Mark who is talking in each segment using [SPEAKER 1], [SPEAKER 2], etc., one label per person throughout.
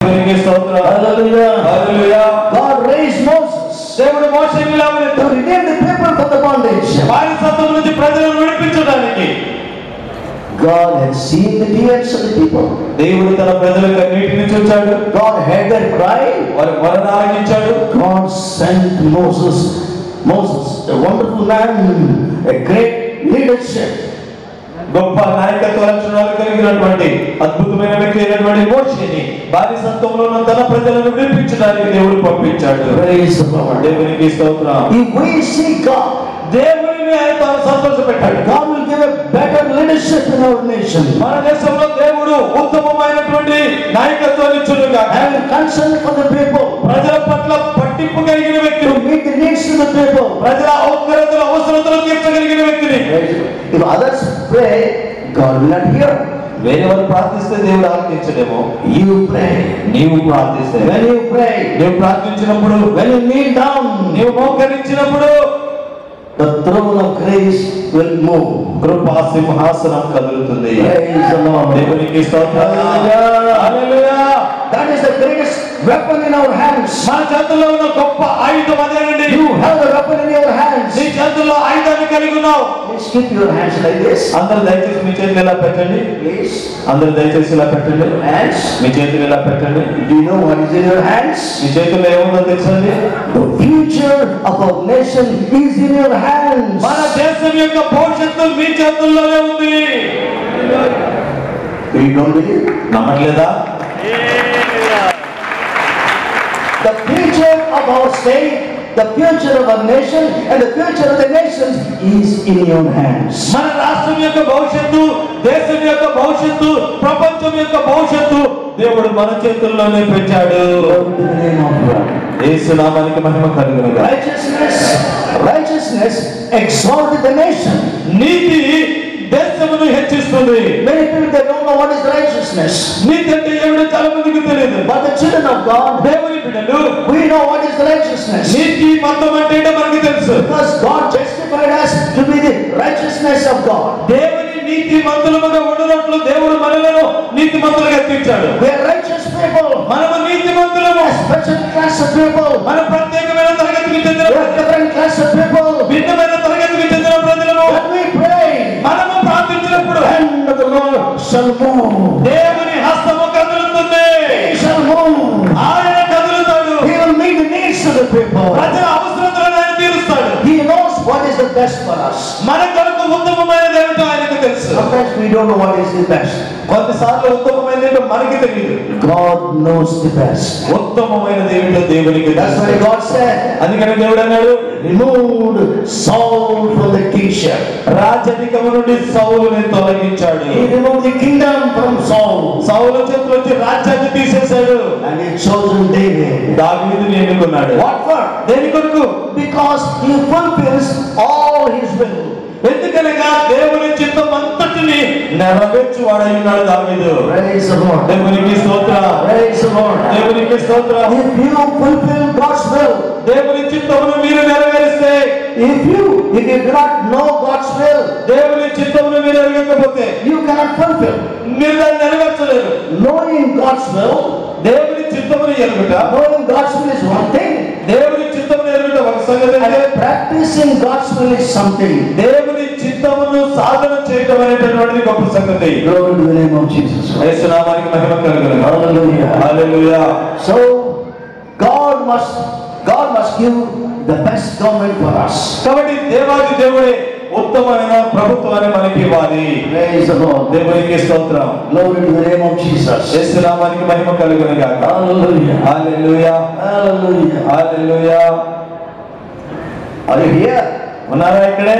[SPEAKER 1] దేవునికి స్తోత్రం
[SPEAKER 2] Hallelujah.
[SPEAKER 1] హల్లెలూయా
[SPEAKER 2] God raised Moses
[SPEAKER 1] దేవుడు మోషేని
[SPEAKER 2] to
[SPEAKER 1] లేవనెత్తాడు
[SPEAKER 2] redeem the people from the bondage.
[SPEAKER 1] బానిసత్వం నుంచి ప్రజలను విడిపించడానికి
[SPEAKER 2] God had seen the tears of the people.
[SPEAKER 1] దేవుడు తన ప్రజలకు నీటిని చూచాడు
[SPEAKER 2] God heard their cry.
[SPEAKER 1] వారి వరణ ఆలకించాడు
[SPEAKER 2] God sent Moses, Moses, a wonderful man, a great leadership.
[SPEAKER 1] గొప్ప నాయకత్వ లక్షణాలు కలిగినటువంటి అద్భుతమైన వ్యక్తి అయినటువంటి మోషేని బానిసత్వంలో ఉన్న తన ప్రజలను విడిపించడానికి దేవుడు పంపించాడు
[SPEAKER 2] Praise the Lord.
[SPEAKER 1] దేవునికి స్తోత్రం
[SPEAKER 2] If we see God,
[SPEAKER 1] దేవుడిని ఆయన తాను సంతోషపెట్టాడు
[SPEAKER 2] God will give a better leadership in our nation.
[SPEAKER 1] మన దేశంలో దేవుడు ఉత్తమమైనటువంటి నాయకత్వాన్ని ఇచ్చునుగా
[SPEAKER 2] Having concern for the people,
[SPEAKER 1] ప్రజల పట్ల పట్టింపు కలిగిన వ్యక్తిని
[SPEAKER 2] to meet the needs of the people.
[SPEAKER 1] ప్రజల అవసరతలు అవసరతలు తీర్చగలిగిన వ్యక్తిని
[SPEAKER 2] If others pray, God will not hear.
[SPEAKER 1] వేరే వారు ప్రార్థిస్తే దేవుడు ఆలకించడేమో
[SPEAKER 2] You pray.
[SPEAKER 1] నీవు ప్రార్థిస్తే
[SPEAKER 2] When you pray,
[SPEAKER 1] నీవు ప్రార్థించినప్పుడు
[SPEAKER 2] when you kneel down,
[SPEAKER 1] నీవు మోకరించినప్పుడు
[SPEAKER 2] the throne of grace will move.
[SPEAKER 1] కృపా సింహాసనం కదులుతుంది
[SPEAKER 2] Praise the Lord.
[SPEAKER 1] దేవునికి స్తోత్రం
[SPEAKER 2] Hallelujah.
[SPEAKER 1] Hallelujah.
[SPEAKER 2] That is the greatest weapon in our hands.
[SPEAKER 1] మన చేతుల్లో ఉన్న గొప్ప ఆయుధం అదేనండి
[SPEAKER 2] You have the weapon in your hands.
[SPEAKER 1] నీ చేతుల్లో ఆయుధాన్ని కలిగి ఉన్నావు
[SPEAKER 2] Please keep your hands like this.
[SPEAKER 1] అందరూ దయచేసి మీ చేతులు ఇలా పెట్టండి
[SPEAKER 2] Please.
[SPEAKER 1] అందరూ దయచేసి ఇలా పెట్టండి
[SPEAKER 2] Hands.
[SPEAKER 1] మీ చేతులు ఇలా పెట్టండి
[SPEAKER 2] Do you know what is in your hands?
[SPEAKER 1] మీ చేతుల్లో ఏముందో తెలుసండి
[SPEAKER 2] The future of our nation is in your hands.
[SPEAKER 1] మన దేశం యొక్క భవిష్యత్తు మీ చేతుల్లోనే ఉంది
[SPEAKER 2] You don't believe?
[SPEAKER 1] నమ్మట్లేదా
[SPEAKER 2] The future of our state, the future of our nation, and the future of the nations is in your hands.
[SPEAKER 1] మన రాష్ట్రం యొక్క భవిష్యత్తు దేశం యొక్క భవిష్యత్తు ప్రపంచం యొక్క భవిష్యత్తు దేవుడు మన చేతుల్లోనే పెట్టాడు
[SPEAKER 2] Glory to the name of God.
[SPEAKER 1] ఏసునామానికి మహిమ కలుగునుగా
[SPEAKER 2] Righteousness, righteousness exalted the nation.
[SPEAKER 1] నీతి దేశమును హెచ్చిస్తుంది
[SPEAKER 2] Many people they don't know what is righteousness.
[SPEAKER 1] నీతి అంటే ఏమిటో చాలా మందికి తెలియదు
[SPEAKER 2] But the children of God,
[SPEAKER 1] దేవుని బిడ్డలు
[SPEAKER 2] we know what is righteousness.
[SPEAKER 1] నీతి మతం అంటే ఏంటో మనకి తెలుసు
[SPEAKER 2] Because God justified us to be the righteousness of God.
[SPEAKER 1] దేవుని నీతి మంతులముగా ఉండునట్లు దేవుడు మనలను నీతి మంతులుగా తీర్చాడు
[SPEAKER 2] We are righteous people.
[SPEAKER 1] మనము నీతి మంతులము
[SPEAKER 2] A special class of people.
[SPEAKER 1] మన ప్రత్యేకమైన తరగతికి చెందిన
[SPEAKER 2] We are different class of people.
[SPEAKER 1] భిన్నమైన తరగతికి చెందిన ప్రజలను
[SPEAKER 2] When we pray,
[SPEAKER 1] మనము ప్రార్థించినప్పుడు
[SPEAKER 2] hand of the Lord shall move.
[SPEAKER 1] దేవుని హస్తము కదులుతుంది
[SPEAKER 2] He shall move.
[SPEAKER 1] ఆయన కదులుతాడు
[SPEAKER 2] He will meet the needs of the people.
[SPEAKER 1] ప్రజల అవసరతలను ఆయన తీరుస్తాడు
[SPEAKER 2] He knows what is the best for us.
[SPEAKER 1] మన కొరకు ఉత్తమమైనది ఏమిటో ఆయనకు తెలుసు
[SPEAKER 2] Sometimes we don't know what is the best.
[SPEAKER 1] కొన్నిసార్లు ఉత్తమమైనది ఏంటో మనకి తెలియదు
[SPEAKER 2] God knows the best.
[SPEAKER 1] ఉత్తమమైనది ఏమిటో దేవునికి
[SPEAKER 2] That's why
[SPEAKER 1] తెలుసు
[SPEAKER 2] God said,
[SPEAKER 1] అందుకని దేవుడు అన్నాడు
[SPEAKER 2] removed Saul from the kingship.
[SPEAKER 1] రాజధికము నుండి సౌలుని తొలగించాడు
[SPEAKER 2] He removed the kingdom from Saul.
[SPEAKER 1] సౌలు చేతిలో వచ్చి రాజ్యాన్ని తీసేశాడు
[SPEAKER 2] And he chosen David.
[SPEAKER 1] దావీదుని ఎన్నుకున్నాడు
[SPEAKER 2] What for?
[SPEAKER 1] దేని కొరకు
[SPEAKER 2] Because he fulfills all his will.
[SPEAKER 1] ఎందుకనగా దేవుని చిత్తం అంతటిని నెరవేర్చి వాడై ఉన్నాడు దావీదు
[SPEAKER 2] Praise the Lord.
[SPEAKER 1] దేవునికి స్తోత్ర
[SPEAKER 2] Praise the Lord.
[SPEAKER 1] దేవునికి స్తోత్ర
[SPEAKER 2] If you fulfill God's will,
[SPEAKER 1] దేవుని చిత్తమును మీరు నెరవేరిస్తే
[SPEAKER 2] if you if you do not know God's will,
[SPEAKER 1] దేవుని చిత్తమును మీరు ఎరగకపోతే
[SPEAKER 2] you cannot fulfill.
[SPEAKER 1] మీరు దాన్ని నెరవేర్చలేరు
[SPEAKER 2] Knowing God's will,
[SPEAKER 1] దేవుని చిత్తమును ఎరుగుట
[SPEAKER 2] knowing God's will is one thing,
[SPEAKER 1] దేవుని చిత్తమును ఎరుగుట ఒక సంగతి అయితే
[SPEAKER 2] and practicing God's will is something.
[SPEAKER 1] దేవుని చిత్తమును సాధన చేయడం అనేటటువంటిది గొప్ప సంగతి
[SPEAKER 2] Glory to the name of Jesus.
[SPEAKER 1] యేసునామానికి మహిమ కలుగును
[SPEAKER 2] Hallelujah.
[SPEAKER 1] Hallelujah
[SPEAKER 2] So God must God must give the best government for us.
[SPEAKER 1] కాబట్టి దేవాది దేవుడే ఉత్తమమైన ప్రభుత్వాన్ని మనకి ఇవ్వాలి
[SPEAKER 2] Praise the Lord.
[SPEAKER 1] దేవునికి స్తోత్రం
[SPEAKER 2] Glory to the name of Jesus.
[SPEAKER 1] యేసునామానికి మహిమ కలుగును గాక
[SPEAKER 2] Hallelujah.
[SPEAKER 1] Hallelujah
[SPEAKER 2] Hallelujah.
[SPEAKER 1] Hallelujah
[SPEAKER 2] Are you here?
[SPEAKER 1] ఉన్నారా ఇక్కడే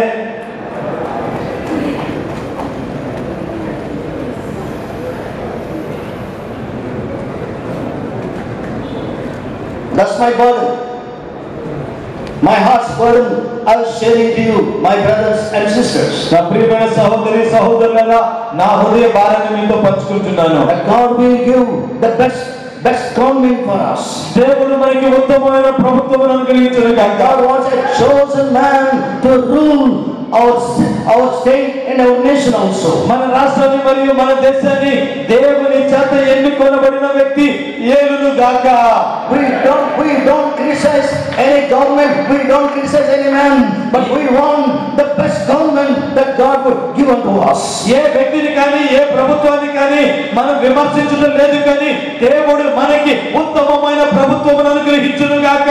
[SPEAKER 2] That's my burden. My heart's burden, I was sharing to you, my brothers and sisters.
[SPEAKER 1] నా ప్రియమైన సహోదరి సహోదరులారా నా హృదయ భారాన్ని మీతో పంచుకుంటున్నాను
[SPEAKER 2] That God will give the best, best government for us.
[SPEAKER 1] దేవుడు మనకి ఉత్తమమైన ప్రభుత్వం అనుగ్రహించిన గాక
[SPEAKER 2] God wants a chosen man to rule our, our state and our nation also.
[SPEAKER 1] మన రాష్ట్రాన్ని మరియు మన దేశాన్ని దేవుని చేత ఎన్నుకొనబడిన వ్యక్తి ఏలును గాక
[SPEAKER 2] We don't, we don't criticize any government, we don't criticize any man, but we want the best government that God would give unto us.
[SPEAKER 1] ఏ వ్యక్తిని కానీ ఏ ప్రభుత్వాన్ని కానీ మనం విమర్శించడం లేదు కానీ దేవుడు మనకి ఉత్తమమైన ప్రభుత్వం అనుగ్రహించును గాక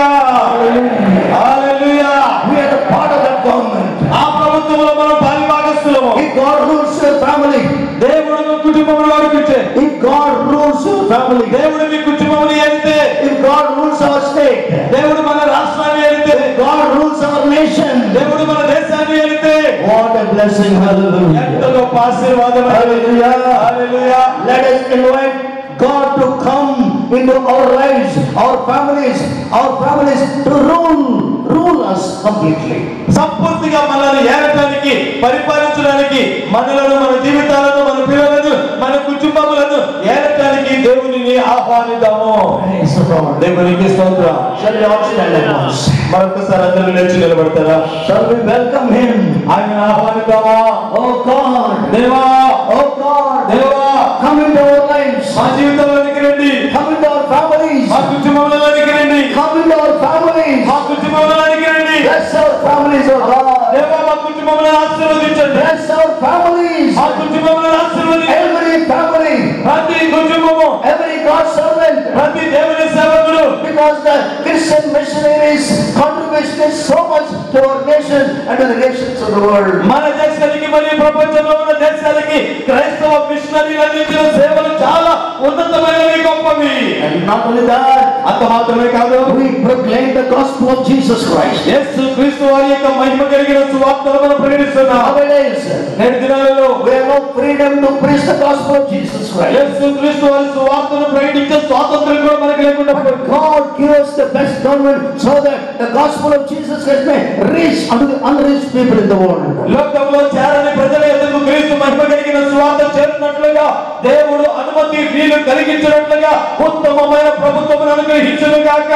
[SPEAKER 1] హల్లెలూయా
[SPEAKER 2] We are the part of that government.
[SPEAKER 1] ఆ ప్రభుత్వంలో మనం పాలిభాగస్తులము
[SPEAKER 2] If God rules your family,
[SPEAKER 1] దేవుడు కుటుంబం వారికి ఇచ్చే
[SPEAKER 2] if God rules your family,
[SPEAKER 1] దేవుడు మీ కుటుంబం ఏలితే
[SPEAKER 2] if God rules our state,
[SPEAKER 1] దేవుడు మన రాష్ట్రాన్ని ఏలితే
[SPEAKER 2] if God rules our nation,
[SPEAKER 1] దేవుడు మన దేశాన్ని ఏలితే
[SPEAKER 2] what a blessing,
[SPEAKER 1] ఎంత
[SPEAKER 2] hallelujah.
[SPEAKER 1] గొప్ప ఆశీర్వాదం
[SPEAKER 2] Hallelujah.
[SPEAKER 1] Hallelujah
[SPEAKER 2] Let us invite God to come into our lives, our families, our families to rule, rule us completely.
[SPEAKER 1] సంపూర్తిగా మనల్ని ఏలటానికి పరిపాలించడానికి మనలను మన జీవితాలను మన పిల్లలను మన కుటుంబములను ఏలటానికి దేవునిని ఆహ్వానిద్దాము
[SPEAKER 2] Praise the Lord.
[SPEAKER 1] దేవునికి స్తోత్రం
[SPEAKER 2] Shall we all stand at once?
[SPEAKER 1] మరొకసారి అందరూ లేచి నిలబడతారా
[SPEAKER 2] Shall we welcome Him?
[SPEAKER 1] ఆయన ఆహ్వానిద్దామా
[SPEAKER 2] Oh God,
[SPEAKER 1] దేవా
[SPEAKER 2] oh God,
[SPEAKER 1] దేవా
[SPEAKER 2] come into our lives,
[SPEAKER 1] మా జీవితంలోనికి రండి
[SPEAKER 2] come into our families,
[SPEAKER 1] మా కుటుంబంలోనికి రండి
[SPEAKER 2] come into our families.
[SPEAKER 1] మా కుటుంబంలోనికి రండి
[SPEAKER 2] Bless our families, oh God.
[SPEAKER 1] దేవా మా కుటుంబంలో ఆశీర్వదించండి
[SPEAKER 2] Bless our families.
[SPEAKER 1] మా కుటుంబంలో ఆశీర్వదించండి
[SPEAKER 2] Every family,
[SPEAKER 1] ప్రతి కుటుంబము
[SPEAKER 2] every God servant.
[SPEAKER 1] ప్రతి దేవుని సేవకుడు
[SPEAKER 2] Because the Christian missionaries contribution is so much to our nation and to the nations of the world.
[SPEAKER 1] మన దేశానికి మరియు ప్రపంచంలో ఉన్న దేశాలకి క్రైస్తవ మిషనరీలు అందించిన సేవలు చాలా ఉన్నతమైనవి గొప్పవి
[SPEAKER 2] And not only that,
[SPEAKER 1] అంత మాత్రమే కాదు
[SPEAKER 2] we proclaim the gospel of Jesus Christ.
[SPEAKER 1] యేసు క్రీస్తు వారి యొక్క మహిమ కలిగిన సువార్తను మనం ప్రకటిస్తున్నాం
[SPEAKER 2] Nowadays,
[SPEAKER 1] నేటి దినాలలో
[SPEAKER 2] we have no freedom to preach the gospel of Jesus Christ.
[SPEAKER 1] యేసు క్రీస్తు వారి సువార్తను ప్రకటించే స్వాతంత్రం కూడా మనకి లేకుండా పోయింది.
[SPEAKER 2] God give us the best government so that the gospel of Jesus Christ may reach unto the unreached people in the world.
[SPEAKER 1] లోకంలో చేరని ప్రజల ఎందుకు క్రీస్తు మహిమ కలిగిన సువార్త చేరినట్లుగా దేవుడు అనుమతి వీలు కలిగించినట్లుగా ఉత్తమమైన ప్రభుత్వం అనుగ్రహించును గాక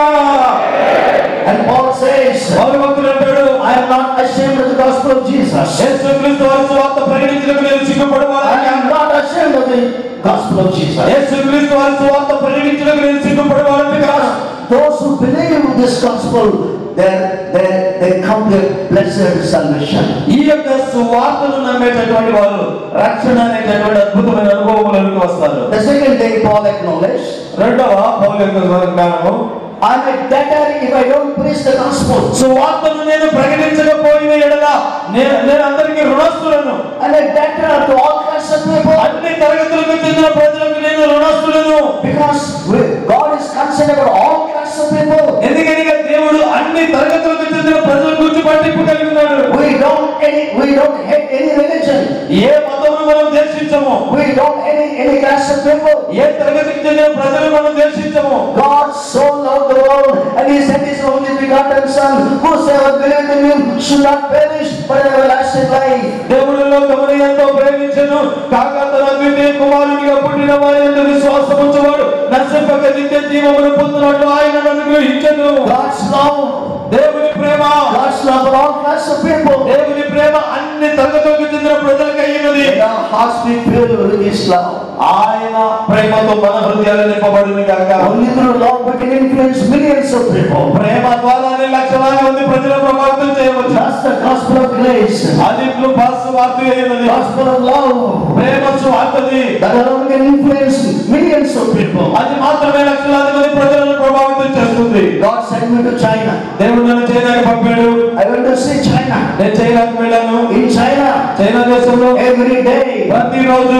[SPEAKER 2] And Paul says,
[SPEAKER 1] పౌలు భక్తుడు అంటాడు
[SPEAKER 2] I am not ashamed of the gospel of Jesus.
[SPEAKER 1] యేసు క్రీస్తు వారి సువార్త ప్రకటించడానికి నేను
[SPEAKER 2] I
[SPEAKER 1] సిగ్గుపడవాలని
[SPEAKER 2] am not ashamed of the gospel of Jesus.
[SPEAKER 1] యేసు క్రీస్తు వారి సువార్త ప్రకటించడానికి నేను సిగ్గుపడవాలని కాదు
[SPEAKER 2] Those who believe this gospel, they, they, they come to blessed salvation.
[SPEAKER 1] ఈ యొక్క సువార్తను నమ్మేటటువంటి వారు రక్షణ అనేటటువంటి అద్భుతమైన అనుభవములకు వస్తారు
[SPEAKER 2] The second thing Paul acknowledged,
[SPEAKER 1] రెండవ పౌలు యొక్క జ్ఞానము
[SPEAKER 2] I'm a debtor if I don't preach the gospel.
[SPEAKER 1] సువార్తను నేను ప్రకటించకపోయిన ఎడల నేను నేను అందరికీ రుణస్తులను
[SPEAKER 2] I'm a debtor to all kinds of people
[SPEAKER 1] అన్ని తరగతులకు చెందిన ప్రజలకు నేను రుణస్తులను
[SPEAKER 2] because we- God is concerned about all kinds of people.
[SPEAKER 1] ఎందుకనగా దేవుడు అన్ని తరగతులకు చెందిన ప్రజల గురించి పట్టింపు కలిగి ఉన్నాడు
[SPEAKER 2] We don't any we don't hate any religion.
[SPEAKER 1] ఏ మతమును మనం దేశించము
[SPEAKER 2] We don't any any class of people.
[SPEAKER 1] ఏ తరగతికి చెందిన ప్రజలు మనం దేశించము
[SPEAKER 2] God so loved the world and he sent his only begotten son whosoever believeth in him should not perish but have everlasting life.
[SPEAKER 1] దేవుడు లోకముని ఎంతో ప్రేమించను కాక తన ద్వితీయ కుమారునిగా పుట్టిన వారి ఎందు విశ్వాసం ఉంచువాడు నశింపక నిత్య జీవమును పొందినట్లు ఆయన అనుగ్రహించను
[SPEAKER 2] God's love,
[SPEAKER 1] దేవుని ప్రేమ
[SPEAKER 2] God's love for all class of people.
[SPEAKER 1] దేవుని ప్రేమ అన్ని తరగతులకు చెందిన ప్రజలకు అయినది
[SPEAKER 2] Let our hearts be filled with his love.
[SPEAKER 1] ఆయన ప్రేమతో మన హృదయాలు నింపబడింది కాక
[SPEAKER 2] Only through love we can influence millions of people.
[SPEAKER 1] ప్రేమ ద్వారానే లక్షలాది మంది ప్రజల ప్రభావితం చేయవచ్చు
[SPEAKER 2] That's the gospel of grace.
[SPEAKER 1] అది పాస్ వార్త అయినది
[SPEAKER 2] Gospel of love.
[SPEAKER 1] Prema సువార్తది
[SPEAKER 2] That alone can influence millions of people.
[SPEAKER 1] అది మాత్రమే లక్షలాది మంది ప్రజలను ప్రభావితం చేస్తుంది
[SPEAKER 2] God sent me to China.
[SPEAKER 1] దేవుడు నన్ను చైనాకి పంపాడు
[SPEAKER 2] I went to see China.
[SPEAKER 1] నేను చైనాకి వెళ్ళాను
[SPEAKER 2] In China,
[SPEAKER 1] చైనా దేశంలో
[SPEAKER 2] every day,
[SPEAKER 1] ప్రతిరోజు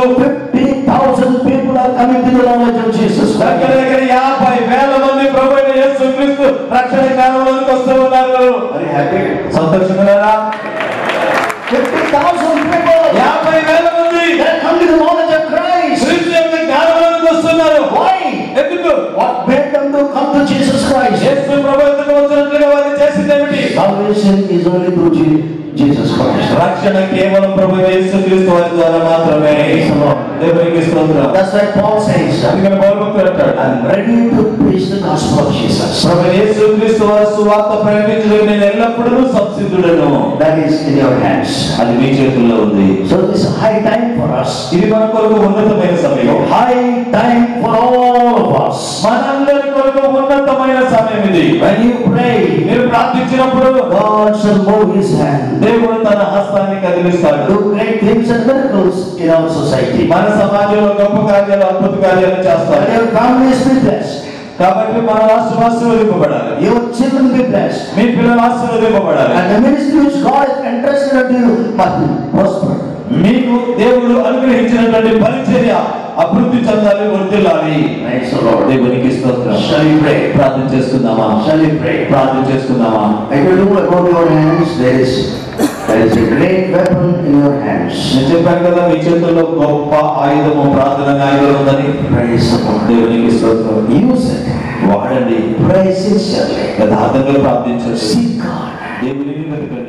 [SPEAKER 2] 50,000 people are coming to the knowledge of Jesus
[SPEAKER 1] దగ్గర
[SPEAKER 2] Christ.
[SPEAKER 1] దగ్గర యాభై వేల మంది ప్రభు అయిన యేసు క్రీస్తు రక్షణ జ్ఞానంలోకి వస్తూ ఉన్నారు
[SPEAKER 2] Are you happy?
[SPEAKER 1] సంతోషంగా
[SPEAKER 2] 50,000 people
[SPEAKER 1] యాభై వేల మంది
[SPEAKER 2] that come to the knowledge of Christ.
[SPEAKER 1] క్రీస్తు యొక్క జ్ఞానంలోకి వస్తున్నారు
[SPEAKER 2] Why?
[SPEAKER 1] ఎందుకు
[SPEAKER 2] What made them to come to Jesus Christ?
[SPEAKER 1] యేసు ప్రభు ఎందుకు వచ్చినట్లుగా వారిని చేసింది ఏమిటి
[SPEAKER 2] Salvation is only through Je- Jesus Christ.
[SPEAKER 1] రక్షణ కేవలం ప్రభు యేసు క్రీస్తు వారి ద్వారా మాత్రమే దేవునికి స్తోత్రం
[SPEAKER 2] That's why Paul says,
[SPEAKER 1] అందుకని పౌలు భక్తుడు అంటాడు
[SPEAKER 2] I'm ready to preach the gospel of Jesus.
[SPEAKER 1] ప్రభు యేసుక్రీస్తు వారి సువార్త ప్రకటించడానికి నేను ఎల్లప్పుడూ సంసిద్ధుడను
[SPEAKER 2] That is in your hands.
[SPEAKER 1] అది మీ చేతుల్లో ఉంది
[SPEAKER 2] So this is high time for us.
[SPEAKER 1] ఇది మన కొరకు ఉన్నతమైన సమయం
[SPEAKER 2] High time for all of us.
[SPEAKER 1] మనందరి కొరకు ఉన్నతమైన సమయం ఇది
[SPEAKER 2] When you pray,
[SPEAKER 1] మీరు ప్రార్థించినప్పుడు
[SPEAKER 2] God shall move his hand.
[SPEAKER 1] దేవుడు తన హస్తాన్ని కదిలిస్తాడు
[SPEAKER 2] Do great things and miracles in our society.
[SPEAKER 1] మన సమాజంలో గొప్ప కార్యాలు అద్భుత కార్యాలు
[SPEAKER 2] Let
[SPEAKER 1] చేస్తాడు
[SPEAKER 2] your families be blessed.
[SPEAKER 1] కాబట్టి మన రాష్ట్రం ఆశీర్వదింపబడాలి
[SPEAKER 2] Your children be blessed.
[SPEAKER 1] మీ పిల్లలు ఆశీర్వదింపబడాలి
[SPEAKER 2] And the ministry which God has entrusted unto you must prosper.
[SPEAKER 1] మీకు దేవుడు అనుగ్రహించినటువంటి పరిచర్య అభివృద్ధి చెందాలి వర్ధిల్లాలి
[SPEAKER 2] Praise the Lord.
[SPEAKER 1] దేవునికి స్తోత్రం
[SPEAKER 2] Shall we pray?
[SPEAKER 1] ప్రార్థన చేసుకుందామా
[SPEAKER 2] Shall we pray?
[SPEAKER 1] ప్రార్థన చేసుకుందామా
[SPEAKER 2] I will do about your hands. There is, there is a great weapon in your hands.
[SPEAKER 1] నేను చెప్పాను కదా మీ చేతుల్లో గొప్ప ఆయుధము ప్రార్థన ఆయుధం ఉందని
[SPEAKER 2] Praise the Lord.
[SPEAKER 1] దేవునికి స్తోత్రం
[SPEAKER 2] Use it.
[SPEAKER 1] వాడండి
[SPEAKER 2] Pray sincerely.
[SPEAKER 1] యథార్థంగా ప్రార్థించండి
[SPEAKER 2] Seek God.
[SPEAKER 1] దేవునికి వెతకండి